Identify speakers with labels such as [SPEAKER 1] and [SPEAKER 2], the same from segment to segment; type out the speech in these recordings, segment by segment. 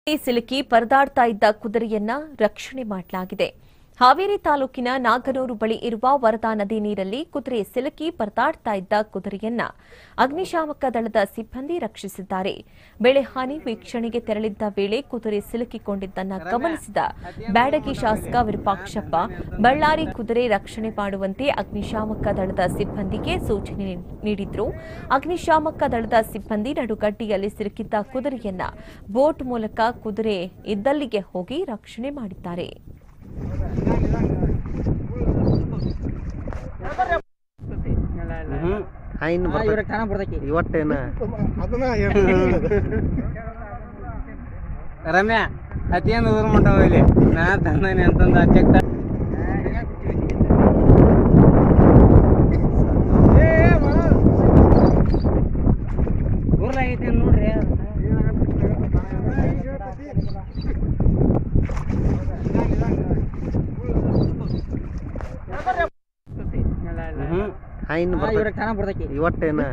[SPEAKER 1] ಸಿಲುಕಿ ಪರದಾಡ್ತಾ ಇದ್ದ ಕುದುರೆಯನ್ನ ರಕ್ಷಣೆ ಮಾಡಲಾಗಿದೆ ಹಾವೇರಿ ತಾಲೂಕಿನ ನಾಗನೂರು ಬಳಿ ಇರುವ ವರದಾ ನದಿ ನೀರಲ್ಲಿ ಕುದುರೆ ಸಿಲುಕಿ ಪರದಾಡ್ತಾ ಇದ್ದ ಕುದುರೆಯನ್ನ ಅಗ್ನಿಶಾಮಕ ದಳದ ಸಿಬ್ಬಂದಿ ರಕ್ಷಿಸಿದ್ದಾರೆ ಬೆಳೆ ಹಾನಿ ವೀಕ್ಷಣೆಗೆ ತೆರಳಿದ್ದ ವೇಳೆ ಕುದುರೆ ಸಿಲುಕಿಕೊಂಡಿದ್ದನ್ನ ಗಮನಿಸಿದ ಬ್ಯಾಡಗಿ ಶಾಸಕ ವಿರೂಪಾಕ್ಷಪ್ಪ ಬಳ್ಳಾರಿ ಕುದುರೆ ರಕ್ಷಣೆ ಮಾಡುವಂತೆ ಅಗ್ನಿಶಾಮಕ ದಳದ ಸಿಬ್ಬಂದಿಗೆ ಸೂಚನೆ ನೀಡಿದ್ರು ಅಗ್ನಿಶಾಮಕ ದಳದ ಸಿಬ್ಬಂದಿ ನಡುಗಡ್ಡಿಯಲ್ಲಿ ಸಿಲುಕಿದ್ದ ಕುದುರೆಯನ್ನ ಬೋಟ್ ಮೂಲಕ ಕುದುರೆ ಇದ್ದಲ್ಲಿಗೆ ಹೋಗಿ ರಕ್ಷಣೆ ಮಾಡಿದ್ದಾರೆ
[SPEAKER 2] ಹ್ಮ್ ಹಾಯಿನ್
[SPEAKER 3] ಇವ್ರಿಗೆ ಠಾಣ ಬರ್ತೈತಿ
[SPEAKER 2] ಇವತ್ತೇನ
[SPEAKER 3] ರಮ್ಯಾ ಅದೇನು ಊರ್ ಮಾಡ್ತಾವ ಇಲ್ಲಿ ನಾ ತಂದಾನೆ ಅಂತಂದ ಚೆಕ್ ಊರ್ಲಾಗೈತಿ ನೋಡ್ರಿ
[SPEAKER 2] ಹ್ಮ್ ಹಾಯಿನ್
[SPEAKER 3] ಇವ್ರಿಗೆ ಠಾಣ ಬರ್ತೈತಿ
[SPEAKER 2] ಇವತ್ತೇನ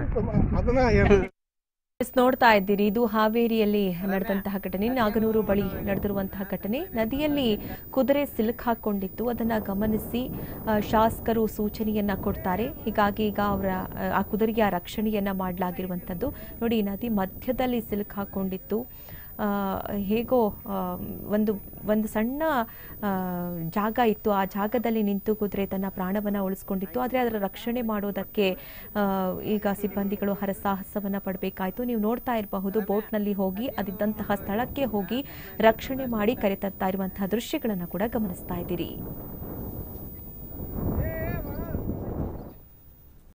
[SPEAKER 1] ಎಸ್, ನೋಡ್ತಾ ಇದ್ದೀರಿ ಇದು ಹಾವೇರಿಯಲ್ಲಿ ನಡೆದಂತಹ ಘಟನೆ ನಾಗನೂರು ಬಳಿ ನಡೆದಿರುವಂತಹ ಘಟನೆ ನದಿಯಲ್ಲಿ ಕುದುರೆ ಸಿಲುಕ್ ಹಾಕೊಂಡಿತ್ತು ಅದನ್ನ ಗಮನಿಸಿ ಆ, ಶಾಸಕರು ಸೂಚನೆಯನ್ನ ಕೊಡ್ತಾರೆ ಹೀಗಾಗಿ ಈಗ ಅವರ ಆ ಕುದುರೆಯ ರಕ್ಷಣೆಯನ್ನ ಮಾಡಲಾಗಿರುವಂಥದ್ದು ನೋಡಿ ನದಿ ಮಧ್ಯದಲ್ಲಿ ಸಿಲುಕ್ ಹಾಕೊಂಡಿತ್ತು ಆ, ಹೇಗೋ ಆ, ಒಂದು ಒಂದು ಸಣ್ಣ ಆ, ಜಾಗ ಇತ್ತು ಆ ಜಾಗದಲ್ಲಿ ನಿಂತು ಕುದುರೆ ತನ್ನ ಪ್ರಾಣವನ್ನ ಉಳಿಸ್ಕೊಂಡಿತ್ತು ಆದರೆ ಅದರ ರಕ್ಷಣೆ ಮಾಡೋದಕ್ಕೆ ಆ, ಈಗ ಸಿಬ್ಬಂದಿಗಳು ಹರಸಾಹಸವನ್ನ ಪಡಬೇಕಾಯ್ತು ನೀವು ನೋಡ್ತಾ ಇರಬಹುದು ಬೋಟ್ನಲ್ಲಿ ಹೋಗಿ ಅದಿದ್ದಂತಹ ಸ್ಥಳಕ್ಕೆ ಹೋಗಿ ರಕ್ಷಣೆ ಮಾಡಿ ಕರೆತರ್ತಾ ಇರುವಂತಹ ದೃಶ್ಯಗಳನ್ನು ಕೂಡ ಗಮನಿಸ್ತಾ ಇದ್ದೀರಿ